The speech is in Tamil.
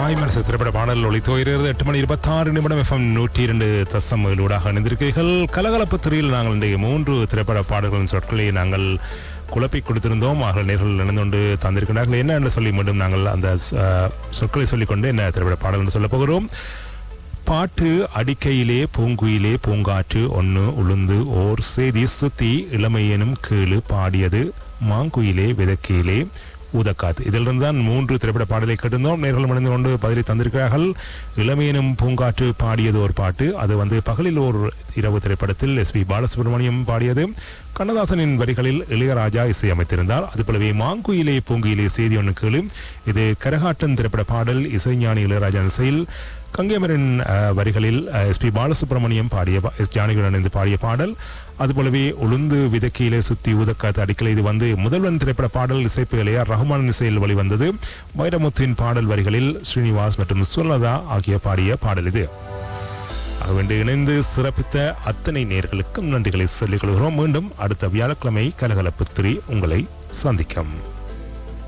தாய் மனசு திரைப்பட பாடல் ஒளித்தோயிருக்கிறது எட்டு மணி இருபத்தாறு நிமிடம் எஃப்எம் நூற்றி இரண்டு தசமகளூடாக இணைந்திருக்கிறீர்கள் கலகலப்பு துறையில் நாங்கள் இன்றைய மூன்று திரைப்பட பாடல்களின் சொற்களை நாங்கள் குழப்பி கொடுத்திருந்தோம் அவர்கள் நேர்கள் இணைந்துகொண்டு தந்திருக்கிறார்கள் என்ன என்று சொல்லி மீண்டும் நாங்கள் அந்த அஹ், சொற்களை சொல்லிக்கொண்டு என்ன திரைப்பட பாடல் என்று சொல்ல போகிறோம் பாட்டு அடிக்கையிலே பூங்குயிலே பூங்காற்று ஒன்னு உளுந்து ஓர் செய்தி சுத்தி இளமையெனும் கீழு பாடியது மாங்குயிலே விதக்கையிலே ஊதக்காத்து இதிலிருந்து தான் மூன்று திரைப்பட பாடலை கேட்டிருந்தோம் நேர்கள் மணிந்து கொண்டு பதிலை தந்திருக்கிறார்கள் இளமையெனும் பூங்காற்று பாடியது ஒரு பாட்டு அது வந்து பகலில் ஓர் இரவு திரைப்படத்தில் எஸ் பி பாலசுப்ரமணியம் பாடியது கண்ணதாசனின் வரிகளில் இளையராஜா இசையமைத்திருந்தார் அதுபோலவே மாங்குயிலே பூங்குயிலே செய்தி ஒன்று கேளு இது கரகாட்டன் திரைப்பட பாடல் இசைஞானி இளையராஜா இசையில் கங்கேமரின் அஹ், வரிகளில் எஸ் பி பாலசுப்ரமணியம் பாடிய பா- எஸ் ஜானகியுடன் இணைந்து பாடிய பாடல் அதுபோலவே உளுந்து விதக்கியிலே சுத்தி ஊதக்காத்து அடிக்கலை இது வந்து முதல்வன் திரைப்பட பாடல் இசைப்பு இளையார் ரஹ்மான் இசையில் வெளிவந்தது வைரமுத்தின் பாடல் வரிகளில் ஸ்ரீனிவாஸ் மற்றும் சுவலதா ஆகிய பாடிய பாடல் இது ஆகவேண்டு இணைந்து சிறப்பித்த அத்தனை நேர்களுக்கும் நன்றிகளை சொல்லிக் கொள்கிறோம் மீண்டும் அடுத்த வியாழக்கிழமை கலகலப்பு திரி உங்களை சந்திக்கும்